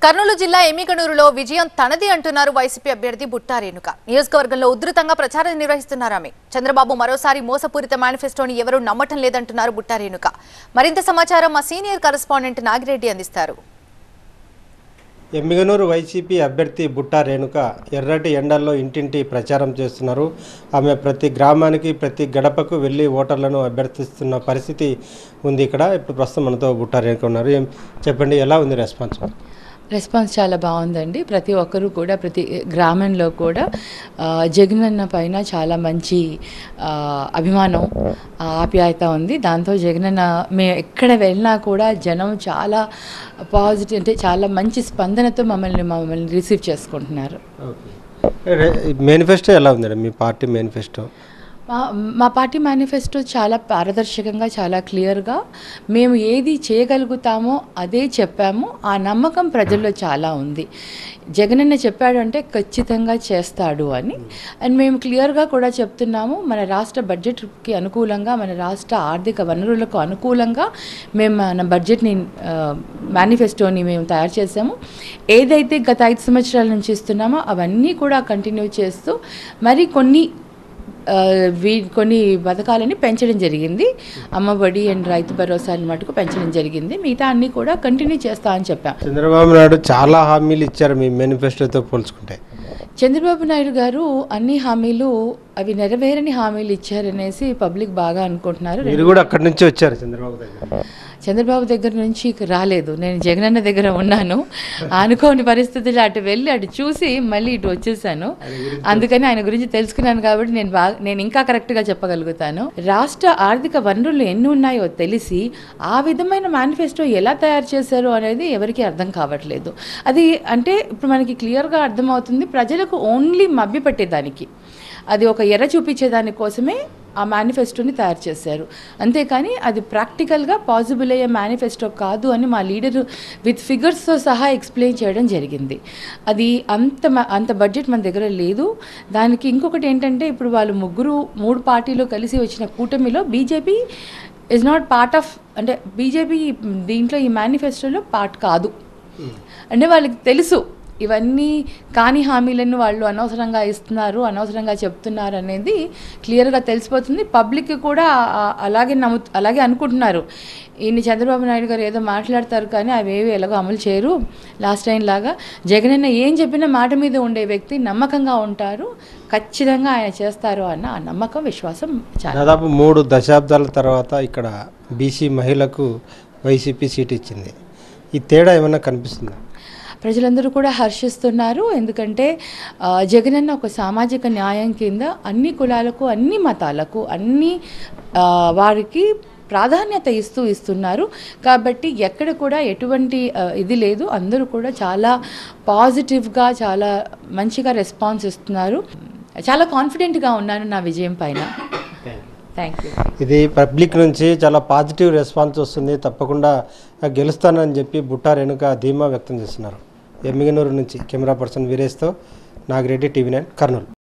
కర్నూలు జిల్లా ఎమ్మిగనూరులో విజయం తనది అంటున్నారు వైసీపీ అభ్యర్థి బుట్టా రేణుక నియోజకవర్గంలో ఉధృతంగా ప్రచారం నిర్వహిస్తున్నారు ఆమె చంద్రబాబు మరోసారి మోసపూరిత మేనిఫెస్టోని ఎవరూ నమ్మటం లేదంటున్నారు బుట్టా రేణుక మరింత సమాచారం మా సీనియర్ కరెస్పాండెంట్ నాగిరెడ్డి అందిస్తారు ఎమ్మిగనూరు వైసీపీ అభ్యర్థి బుట్టా రేణుక ఎర్రటి ఎండల్లో ఇంటింటి ప్రచారం చేస్తున్నారు ఆమె ప్రతి గ్రామానికి ప్రతి గడపకు వెళ్ళి ఓటర్లను అభ్యర్థిస్తున్న పరిస్థితి ఉంది ఇక్కడ ఇప్పుడు ప్రస్తుతం మనతో బుట్టా రేణుక ఉన్నారు ఏం చెప్పండి ఎలా ఉంది రెస్పాన్స్ రెస్పాన్స్ చాలా బాగుందండి ప్రతి ఒక్కరూ కూడా ప్రతి గ్రామంలో కూడా ఆ, జగనన్న పైన చాలా మంచి ఆ, అభిమానం ఆ, ఆప్యాయత ఉంది దాంతో జగనన్న మేము ఎక్కడ వెళ్ళినా కూడా జనం చాలా పాజిటివ్ అంటే చాలా మంచి స్పందనతో మమ్మల్ని మమ్మల్ని రిసీవ్ చేసుకుంటున్నారు మేనిఫెస్టో ఎలా ఉందండి మీ పార్టీ మేనిఫెస్టో మా మా పార్టీ మేనిఫెస్టో చాలా పారదర్శకంగా చాలా క్లియర్గా మేము ఏది చేయగలుగుతామో అదే చెప్పాము ఆ నమ్మకం ప్రజల్లో చాలా ఉంది జగనన్న చెప్పాడు అంటే ఖచ్చితంగా చేస్తాడు అని అండ్ మేము క్లియర్గా కూడా చెప్తున్నాము మన రాష్ట్ర బడ్జెట్కి అనుకూలంగా మన రాష్ట్ర ఆర్థిక వనరులకు అనుకూలంగా మేము మన బడ్జెట్ని మేనిఫెస్టోని మేము తయారు చేసాము ఏదైతే గత ఐదు సంవత్సరాల నుంచి ఇస్తున్నామో అవన్నీ కూడా కంటిన్యూ చేస్తూ మరి కొన్ని ఆ, వీ కొన్ని పథకాలని పెంచడం జరిగింది అమ్మఒడి అండ్ రైతు భరోసా మటుకు పెంచడం జరిగింది మిగతా అన్నీ కూడా కంటిన్యూ చేస్తా అని చెప్పాం చంద్రబాబు నాయుడు చాలా హామీలు ఇచ్చారు మీ మేనిఫెస్టోతో పోల్చుకుంటే చంద్రబాబు నాయుడు గారు అన్ని హామీలు అవి నెరవేరని హామీలు ఇచ్చారనేసి పబ్లిక్ బాగా అనుకుంటున్నారు మీరు కూడా అక్కడి నుంచి వచ్చారు చంద్రబాబు దగ్గర చంద్రబాబు దగ్గర నుంచి ఇక రాలేదు నేను జగనన్న దగ్గర ఉన్నాను అనుకోని పరిస్థితులు అటు వెళ్ళి అటు చూసి మళ్ళీ ఇటు వచ్చేసాను అందుకని ఆయన గురించి తెలుసుకున్నాను కాబట్టి నేను బాగా నేను ఇంకా కరెక్ట్గా చెప్పగలుగుతాను రాష్ట్ర ఆర్థిక వనరులు ఎన్ని ఉన్నాయో తెలిసి ఆ విధమైన మేనిఫెస్టో ఎలా తయారు చేశారు అనేది ఎవరికీ అర్థం కావట్లేదు అది అంటే ఇప్పుడు మనకి క్లియర్గా అర్థమవుతుంది ప్రజలకు ఓన్లీ మభ్యపెట్టేదానికి అది ఒక ఎర్ర చూపించేదాని కోసమే ఆ మేనిఫెస్టోని తయారు చేశారు అంతేకాని అది ప్రాక్టికల్గా పాసిబుల్ అయ్యే మేనిఫెస్టో కాదు అని మా లీడర్ విత్ ఫిగర్స్తో సహా ఎక్స్ప్లెయిన్ చేయడం జరిగింది అది అంత మ- అంత బడ్జెట్ మన దగ్గర లేదు దానికి ఇంకొకటి ఏంటంటే ఇప్పుడు వాళ్ళు ముగ్గురు మూడు పార్టీలు కలిసి వచ్చిన కూటమిలో BJP is not part of అంటే బీజేపీ దీంట్లో ఈ మేనిఫెస్టోలో పార్ట్ కాదు అంటే వాళ్ళకి తెలుసు ఇవన్నీ కాని హామీలను వాళ్ళు అనవసరంగా ఇస్తున్నారు అనవసరంగా చెప్తున్నారు అనేది క్లియర్గా తెలిసిపోతుంది పబ్లిక్ కూడా ఆ- అలాగే నమ్ము అలాగే అనుకుంటున్నారు ఈయన చంద్రబాబు నాయుడు గారు ఏదో మాట్లాడతారు కానీ అవేవి ఎలాగో అమలు చేయరు లాస్ట్ టైం లాగా జగనన్న ఏం చెప్పినా మాట మీద ఉండే వ్యక్తి నమ్మకంగా ఉంటారు ఖచ్చితంగా ఆయన చేస్తారు అన్న ఆ నమ్మకం విశ్వాసం చాలా దాదాపు మూడు దశాబ్దాల తర్వాత ఇక్కడ బీసీ మహిళకు వైసీపీ సీట్ ఇచ్చింది ఈ తేడా ఏమన్నా కనిపిస్తుందా ప్రజలందరూ కూడా హర్షిస్తున్నారు ఎందుకంటే ఆ, జగనన్న ఒక సామాజిక న్యాయం కింద అన్ని కులాలకు అన్ని మతాలకు అన్ని ఆ, వారికి ప్రాధాన్యత ఇస్తూ ఇస్తున్నారు కాబట్టి ఎక్కడ కూడా ఎటువంటి ఆ, ఇది లేదు అందరూ కూడా చాలా పాజిటివ్గా చాలా మంచిగా రెస్పాన్స్ ఇస్తున్నారు చాలా కాన్ఫిడెంట్గా ఉన్నాను నా విజయం పైన థ్యాంక్ యూ ఇది పబ్లిక్ నుంచి చాలా పాజిటివ్ రెస్పాన్స్ వస్తుంది తప్పకుండా గెలుస్తానని చెప్పి బుట్టా రేణుక ధీమా వ్యక్తం చేస్తున్నారు ఎమ్మిగనూరు నుంచి కెమెరా పర్సన్ వీరేష్తో నాగిరెడ్డి టీవీ నైన్ కర్నూలు